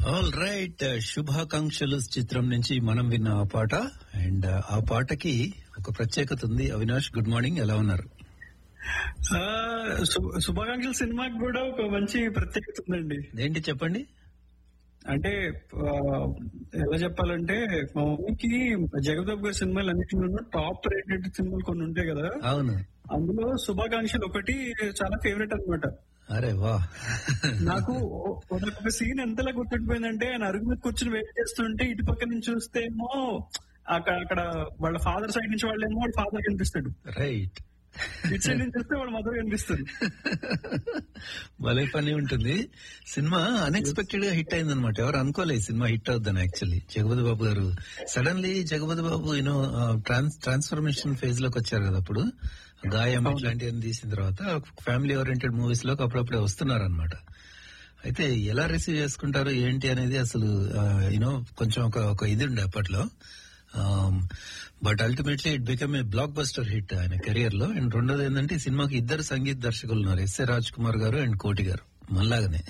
All right శుభాకాంక్షలు చిత్రం నుంచి మనం విన్న ఆ పాట అండ్ ఆ పాటకి ఒక ప్రత్యేకత ఉంది అవినాష్ గుడ్ మార్నింగ్ ఎలా ఉన్నారు ఆ, శు- శుభాకాంక్షల సినిమాకి కూడా ఒక మంచి ప్రత్యేకత ఉందండి ఏంటి చెప్పండి అంటే ఆ, ఎలా చెప్పాలంటే మా మమ్మీకి జగదబ్ గారి సినిమాలు అన్నింటిలోనూ టాప్ రేటెడ్ సినిమాలు కొన్ని ఉంటాయి కదా అవును అందులో శుభాకాంక్షలు ఒకటి చాలా ఫేవరెట్ అన్నమాట అరే వా నాకు ఓ- ఒక సీన్ ఎంతలా గుర్తుండిపోయిందంటే ఆయన అరుగు మీద కూర్చుని వెయిట్ చేస్తుంటే ఇటు పక్క నుంచి చూస్తే ఏమో అక్కడ అక్కడ వాళ్ళ ఫాదర్ సైడ్ నుంచి వాళ్ళేమో వాళ్ళ ఫాదర్ కనిపిస్తాడు రైట్ ఇటు సైడ్ నుంచి చూస్తే వాళ్ళ మదర్ కనిపిస్తుంది భలే పని ఉంటుంది సినిమా అన్ఎక్స్పెక్టెడ్ గా హిట్ అయింది అనమాట ఎవరు అనుకోలేదు సినిమా హిట్ అవుద్దని యాక్చువల్లీ జగపతి బాబు గారు suddenly Jagapathi Babu you know trans transformation phase లోకి వచ్చారు కదా అప్పుడు గాయం ఇట్లాంటివన్నీ తీసిన తర్వాత ఫ్యామిలీ ఓరియంటెడ్ మూవీస్ లోకి అప్పుడప్పుడే వస్తున్నారు అనమాట అయితే ఎలా రిసీవ్ చేసుకుంటారు ఏంటి అనేది అసలు యూనో కొంచెం ఒక ఒక ఇది ఉండే అప్పట్లో but ultimately it become a block buster hit ఆయన కెరియర్ లో అండ్ రెండోది ఏంటంటే ఈ సినిమాకి ఇద్దరు సంగీత దర్శకులు ఉన్నారు ఎస్ఏ రాజ్ కుమార్ గారు అండ్ కోటి గారు మళ్ళాగనే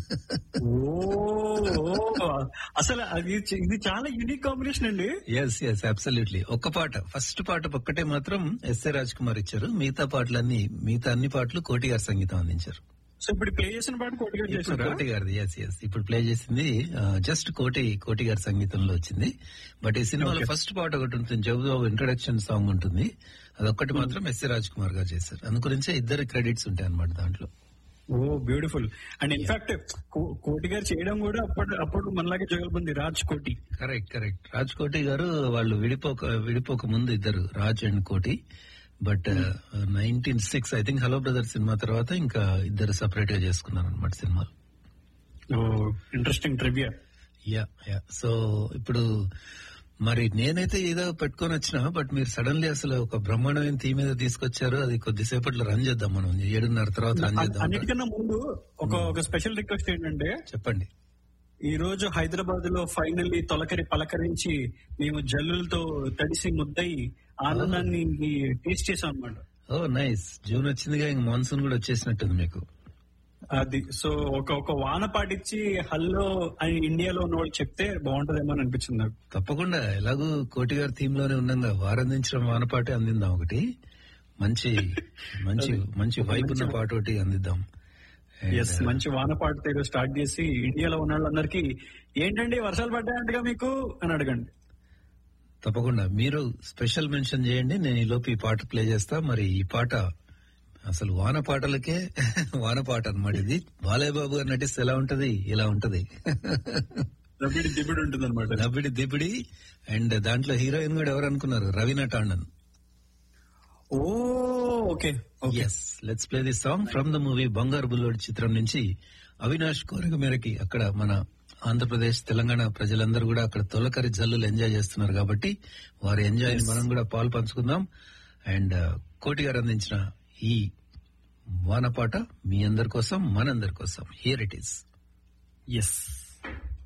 ఓ అసలు అది చ- ఇది చాలా యూనిక్ కాంబినేషన్ అండి ఎస్ ఎస్ అబ్సల్యూట్లీ ఒక్క పాట ఫస్ట్ పాట ఒక్కటే మాత్రం ఎస్ఏ రాజ్ కుమార్ ఇచ్చారు మిగతా పాటలన్నీ మిగతా అన్ని పాటలు కోటి గారు సంగీతం అందించారు సో ఇప్పుడు ప్లే చేసిన పాట కొట్టుగా ఇప్పుడు చేశారా కోటి గారిది ఎస్ ఎస్ ఇప్పుడు ప్లే చేసింది జస్ట్ కోటి కోటి గారి సంగీతంలో వచ్చింది బట్ ఈ సినిమాలో Okay. ఫస్ట్ పాట ఒకటి ఉంటుంది జగబాబు ఇంట్రడక్షన్ సాంగ్ ఉంటుంది అదొక్కటి మాత్రం ఎస్ఏ రాజ్ కుమార్ గారు చేశారు అందుగురించే ఇద్దరు క్రెడిట్స్ ఉంటాయి అనమాట దాంట్లో ఓ బ్యూటిఫుల్ అండ్ ఇన్ఫాక్ట్ కోటి గారు చేయడం కూడా అప్పుడు అప్పుడు మనలాగే జగల్బంది రాజ్ కోటి కరెక్ట్ కరెక్ట్ రాజ్ కోటి గారు వాళ్ళు విడిపోక విడిపోక ముందు ఇద్దరు Raj and Koti but nineteen six I think hello brother సినిమా తర్వాత ఇంకా ఇద్దరు సపరేట్ గా చేసుకున్నారు అనమాట సినిమాలు ఓ interesting trivia yeah yeah so ఇప్పుడు మరి నేనైతే ఏదో పెట్టుకొని వచ్చిన బట్ మీరు సడన్లీ అసలు ఒక బ్రహ్మాండమైన థీమ్ మీద తీసుకొచ్చారు అది కొద్దిసేపట్లో రన్ చేద్దాం మనం ఏడున్నర తర్వాత రన్ చేద్దాం అన్నిటికన్నా ముందు ఒక ఒక స్పెషల్ రిక్వెస్ట్ ఏంటంటే చెప్పండి ఈ రోజు హైదరాబాద్ లో ఫైనల్లీ తొలకరి పలకరించి మేము జల్లులతో తడిసి ముద్దయి ఆనందాన్ని టేస్ట్ చేసాం అనమాట ఓ నైస్ జూన్ వచ్చిందిగా ఇంక మాన్సూన్ కూడా వచ్చేసినట్టుంది మీకు అది సో ఒక ఒక వాన పాటించి హల్లో అని ఇండియాలో ఉన్న వాళ్ళు చెప్తే బాగుంటదేమో అని అనిపించింది నాకు తప్పకుండా ఎలాగూ కోటి గారి థీమ్ లోనే ఉన్నాగా వారందించడం వానపాటి అందిద్దాం ఒకటి మంచి మంచి మంచి వైబ్ ఉన్న పాట ఒకటి అందిద్దాం And, ఎస్ మంచి వాన పాటతో ఈరోజు స్టార్ట్ చేసి ఇండియాలో ఉన్న వాళ్ళందరికీ ఏంటండి వర్షాలు పడ్డాయంటగా మీకు అని అడగండి తప్పకుండా మీరు స్పెషల్ మెన్షన్ చేయండి నేను ఈ లోపు ఈ పాట ప్లే చేస్తా మరి ఈ పాట అసలు వాన పాటలకే వాన పాట అనమాట ఇది బాలయ్య బాబు గారు నటిస్తే ఎలా ఉంటది ఇలా ఉంటది రబిడి దిబిడి ఉంటుంది అనమాట దబిడి దిబిడి అండ్ దాంట్లో హీరోయిన్ కూడా ఎవరు అనుకున్నారు Raveena Tandon oh okay okay yes let's play the song from the movie Bangaru Bullodu చిత్రం నుంచి అవినాష్ కోరిక మేరకి అక్కడ మన ఆంధ్రప్రదేశ్ తెలంగాణ ప్రజలందరూ కూడా అక్కడ తొలకరి జల్లులు ఎంజాయ్ చేస్తున్నారు కాబట్టి వారి ఎంజాయ్ ని మనం కూడా పాలు పంచుకుందాం అండ్ కోటి గారు అందించిన ఈ వానపాట మీ అందరి కోసం మనందరి కోసం హియర్ ఇట్ ఈస్ ఎస్